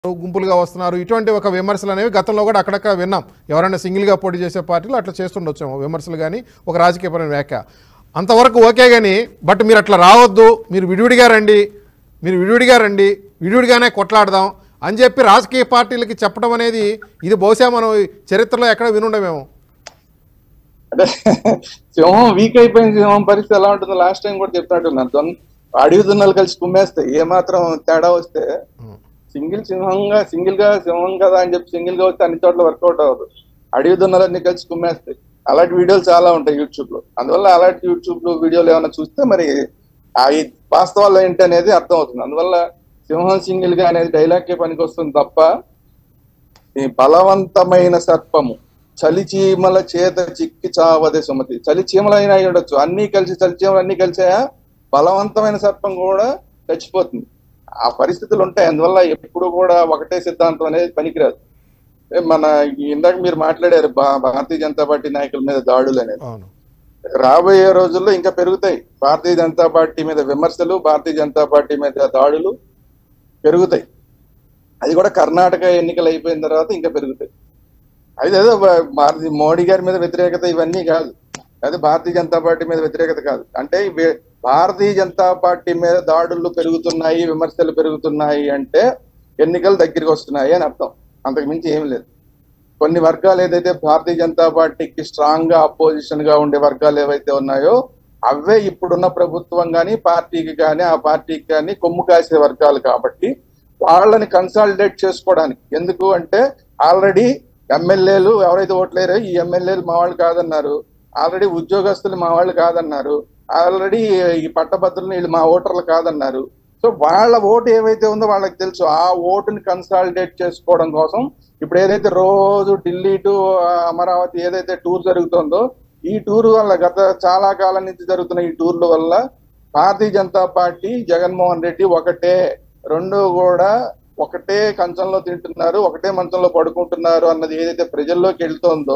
గుంపులుగా వస్తున్నారు ఇటువంటి ఒక విమర్శలు అనేవి గతంలో కూడా అక్కడక్కడ విన్నాం ఎవరైనా సింగిల్గా పోటీ చేసే పార్టీలు అట్లా చేస్తుండొచ్చేమో విమర్శలు కానీ ఒక రాజకీయపరమైన వ్యాఖ్య అంతవరకు ఓకే కానీ బట్ మీరు అట్లా రావద్దు మీరు విడివిడిగా రండి మీరు విడివిడిగా రండి విడివిడిగానే కొట్లాడదాం అని చెప్పి రాజకీయ పార్టీలకి చెప్పడం అనేది ఇది బహుశా మనం చరిత్రలో ఎక్కడ వినుండమేమో అంటే సింహం వీక్ అయిపోయిన సింహం పరిస్థితి ఎలా ఉంటుందో లాస్ట్ టైం కూడా చెప్తాడున్నాను దొన్ అడవి దున్నలు కలిసి కుమ్మేస్తాయి ఏ మాత్రం తేడా వస్తే సింగిల్ సింహంగా సింగిల్ గా సింహం కదా అని చెప్పి సింగిల్ గా వస్తే అన్ని చోట్ల వర్కౌట్ అవ్వదు అడవి దున్నలన్నీ కలిసి కుమ్మేస్తాయి అలాంటి వీడియోలు చాలా ఉంటాయి యూట్యూబ్ లో అందువల్ల అలాంటి యూట్యూబ్ లో వీడియోలు ఏమైనా చూస్తే మరి ఆ ఈ వాస్తవాలు ఏంటి అనేది అర్థం అవుతుంది అందువల్ల సింహం సింగిల్ గా అనేది డైలాగ్ పనికి వస్తుంది తప్ప ఈ బలవంతమైన సర్పము చలి చీమల చేత చిక్కి చావదే సుమతి చలి చీమలైనా అయి ఉండొచ్చు అన్ని కలిసి చలి చీమలు అన్ని కలిసాయా బలవంతమైన సర్పం కూడా చచ్చిపోతుంది ఆ పరిస్థితులు ఉంటాయి అందువల్ల ఎప్పుడు కూడా ఒకటే సిద్ధాంతం అనేది పనికిరాదు ఏ మన ఇందాక మీరు మాట్లాడారు భా- భారతీయ జనతా పార్టీ నాయకుల మీద దాడులు అనేది అవును రాబోయే రోజుల్లో ఇంకా పెరుగుతాయి భారతీయ జనతా పార్టీ మీద విమర్శలు భారతీయ జనతా పార్టీ మీద దాడులు పెరుగుతాయి అది కూడా కర్ణాటక ఎన్నికలు అయిపోయిన తర్వాత ఇంకా పెరుగుతాయి అది ఏదో భా- భారతీయ మోడీ గారి మీద వ్యతిరేకత ఇవన్నీ కాదు అదే భారతీయ జనతా పార్టీ మీద వ్యతిరేకత కాదు అంటే ఇవి- భారతీయ జనతా పార్టీ మీద దాడులు పెరుగుతున్నాయి విమర్శలు పెరుగుతున్నాయి అంటే ఎన్నికలు దగ్గరికి వస్తున్నాయి అని అర్థం అంతకు మించి ఏం లేదు కొన్ని వర్గాలు ఏదైతే భారతీయ జనతా పార్టీకి స్ట్రాంగ్ గా అపోజిషన్ గా ఉండే వర్గాలు ఏవైతే ఉన్నాయో అవే ఇప్పుడున్న ప్రభుత్వం కానీ పార్టీకి కానీ ఆ పార్టీకి కానీ కొమ్ము కాసే వర్గాలు కాబట్టి వాళ్ళని కన్సాలిడేట్ చేసుకోవడానికి ఎందుకు అంటే ఆల్రెడీ ఎమ్మెల్యేలు ఎవరైతే ఓట్లేరో ఈ ఎమ్మెల్యేలు మా వాళ్ళు కాదన్నారు ఆల్రెడీ ఉద్యోగస్తులు మా వాళ్ళు కాదన్నారు ఆల్రెడీ ఈ పట్టభద్రులు వీళ్ళు మా ఓటర్లు కాదన్నారు సో వాళ్ళ ఓటు ఏవైతే ఉందో వాళ్ళకి తెలుసు ఆ ఓటుని కన్సాలిడేట్ చేసుకోవడం కోసం ఇప్పుడు ఏదైతే రోజు ఢిల్లీ టు అమరావతి ఏదైతే టూర్ జరుగుతుందో ఈ టూర్ వల్ల గత చాలా కాలం నుంచి జరుగుతున్న ఈ టూర్ల వల్ల భారతీయ జనతా పార్టీ జగన్మోహన్ రెడ్డి ఒకటే రెండు కూడా ఒకటే కంచంలో తింటున్నారు ఒకటే మంచంలో పడుకుంటున్నారు అన్నది ఏదైతే ప్రజల్లోకి వెళ్తోందో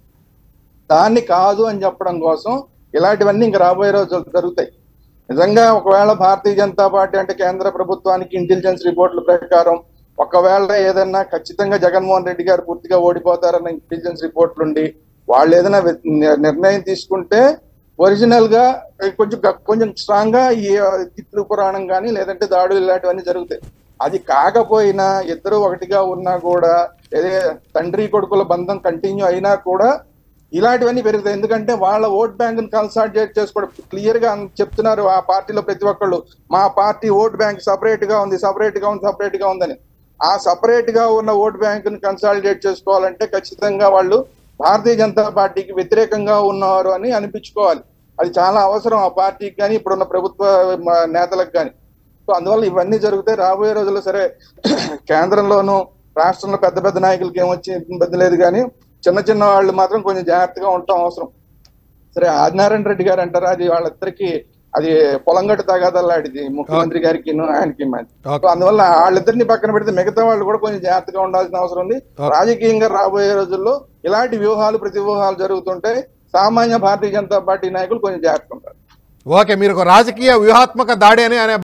దాన్ని కాదు అని చెప్పడం కోసం ఇలాంటివన్నీ ఇంకా రాబోయే రోజులు జరుగుతాయి నిజంగా ఒకవేళ భారతీయ జనతా పార్టీ అంటే కేంద్ర ప్రభుత్వానికి ఇంటెలిజెన్స్ రిపోర్ట్ల ప్రకారం ఒకవేళ ఏదన్నా ఖచ్చితంగా జగన్మోహన్ రెడ్డి గారు పూర్తిగా ఓడిపోతారన్న ఇంటెలిజెన్స్ రిపోర్ట్లు ఉండి వాళ్ళు ఏదైనా వి- ని- నిర్ణయం తీసుకుంటే ఒరిజినల్ గా కొంచెం గ- కొంచెం స్ట్రాంగ్ గా ఈ తిట్లు పురాణం కానీ లేదంటే దాడులు ఇలాంటివన్నీ జరుగుతాయి అది కాకపోయినా ఇద్దరు ఒకటిగా ఉన్నా కూడా ఏదే తండ్రి కొడుకుల బంధం కంటిన్యూ అయినా కూడా ఇలాంటివన్నీ పెరుగుతాయి ఎందుకంటే వాళ్ళ ఓట్ బ్యాంక్ కన్సాలిడేట్ చేసుకోవడం క్లియర్ గా చెప్తున్నారు ఆ పార్టీలో ప్రతి ఒక్కళ్ళు మా పార్టీ ఓట్ బ్యాంక్ సపరేట్ గా ఉంది సపరేట్ గా ఉంది సపరేట్ గా ఉందని ఆ సపరేట్ గా ఉన్న ఓట్ బ్యాంక్ ని కన్సాలిడేట్ చేసుకోవాలంటే ఖచ్చితంగా వాళ్ళు భారతీయ జనతా పార్టీకి వ్యతిరేకంగా ఉన్నారు అని అనిపించుకోవాలి అది చాలా అవసరం ఆ పార్టీకి కానీ ఇప్పుడున్న ప్రభుత్వ మ- నేతలకు కానీ సో అందువల్ల ఇవన్నీ జరుగుతాయి రాబోయే రోజుల్లో సరే కేంద్రంలోనూ రాష్ట్రంలో పెద్ద పెద్ద నాయకులకి ఏమొచ్చి ఇబ్బంది లేదు కానీ చిన్న చిన్న వాళ్ళు మాత్రం కొంచెం జాగ్రత్తగా ఉండటం అవసరం సరే ఆదినారాయణ రెడ్డి గారు అంటారా అది వాళ్ళిద్దరికి అది పొలంగట్టు తగాదల్లాడిది ముఖ్యమంత్రి గారికి ఆయనకి మధ్య. Okay. సో అందువల్ల వాళ్ళిద్దరిని పక్కన పెడితే మిగతా వాళ్ళు కూడా కొంచెం జాగ్రత్తగా ఉండాల్సిన అవసరం ఉంది Okay. రాజకీయంగా రాబోయే రోజుల్లో ఇలాంటి వ్యూహాలు ప్రతి వ్యూహాలు జరుగుతుంటాయి సామాన్య భారతీయ జనతా పార్టీ నాయకులు కొంచెం జాగ్రత్తగా ఉంటారు ఓకే మీరు ఒక రాజకీయ వ్యూహాత్మక దాడి అని అనే